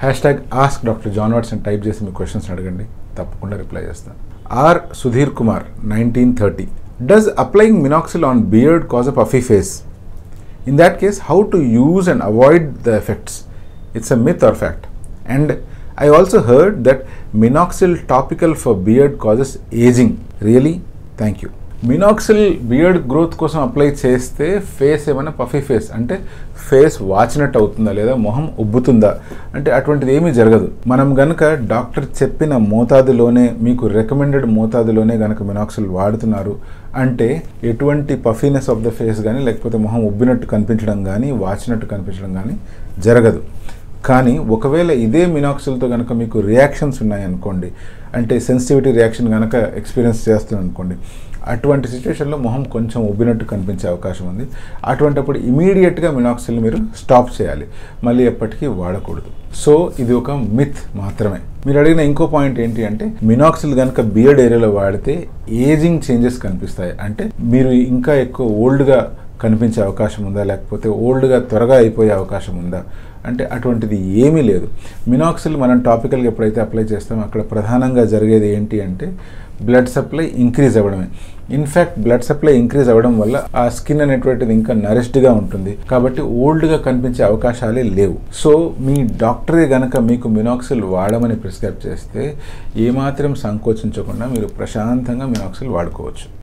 hash hashtag ask doctor John what's అని type చేసి మీ క్వశ్చన్స్ అడగండి తప్పకుండా రిప్లై చేస్తాను R Sudhir Kumar nineteen thirty does applying minoxidil on beard cause a puffy face in that case how to use and avoid the effects it's a myth or fact and I also heard that minoxidil topical for beard causes aging really thank you minoxidil beard growth కోసం apply చేస్తే face ఏమైనా puffy face అంటే face వాచినట్టు అవుతుందా లేదా మొహం ఉబ్బుతుందా అంటే అటువంటిది ఏమీ జరగదు మనం గనక డాక్టర్ చెప్పిన మోతాదులోనే మీకు రికమెండెడ్ మోతాదులోనే గనక మినాక్సిల్ వాడుతున్నారు అంటే ఎటువంటి పఫీనెస్ ఆఫ్ ద ఫేస్ కానీ లేకపోతే మొహం ఉబ్బినట్టు కనిపించడం కానీ వాచినట్టు కనిపించడం కానీ జరగదు కానీ ఒకవేళ ఇదే మినాక్సిల్తో కనుక మీకు రియాక్షన్స్ ఉన్నాయనుకోండి అంటే సెన్సిటివిటీ రియాక్షన్ కనుక ఎక్స్పీరియన్స్ చేస్తుంది అనుకోండి అటువంటి సిచ్యువేషన్లో మొహం కొంచెం ఉబ్బినట్టు కనిపించే అవకాశం ఉంది అటువంటిప్పుడు ఇమీడియట్గా మినాక్సిల్ మీరు స్టాప్ చేయాలి మళ్ళీ ఎప్పటికీ వాడకూడదు సో ఇది ఒక మిత్ మాత్రమే మీరు అడిగిన ఇంకో పాయింట్ ఏంటి అంటే మినాక్సిల్ కనుక బియర్డ్ ఏరియాలో వాడితే ఏజింగ్ చేంజెస్ కనిపిస్తాయి అంటే మీరు ఇంకా ఎక్కువ ఓల్డ్గా కనిపించే అవకాశం ఉందా లేకపోతే ఓల్డ్గా త్వరగా అయిపోయే అవకాశం ఉందా అంటే అటువంటిది ఏమీ లేదు మినాక్సిల్ మనం టాపికల్గా ఎప్పుడైతే అప్లై చేస్తామో అక్కడ ప్రధానంగా జరిగేది ఏంటి అంటే బ్లడ్ సప్లై ఇంక్రీజ్ అవ్వడమే ఇన్ఫ్యాక్ట్ బ్లడ్ సప్లై ఇంక్రీజ్ అవ్వడం వల్ల ఆ స్కిన్ అనేటువంటిది ఇంకా నరిష్డ్గా ఉంటుంది కాబట్టి ఓల్డ్గా కనిపించే అవకాశాలే లేవు సో మీ డాక్టరే గనక మీకు మినాక్సిల్ వాడమని ప్రిస్క్రైబ్ చేస్తే ఏమాత్రం సంకోచించకుండా మీరు ప్రశాంతంగా మినాక్సిల్ వాడుకోవచ్చు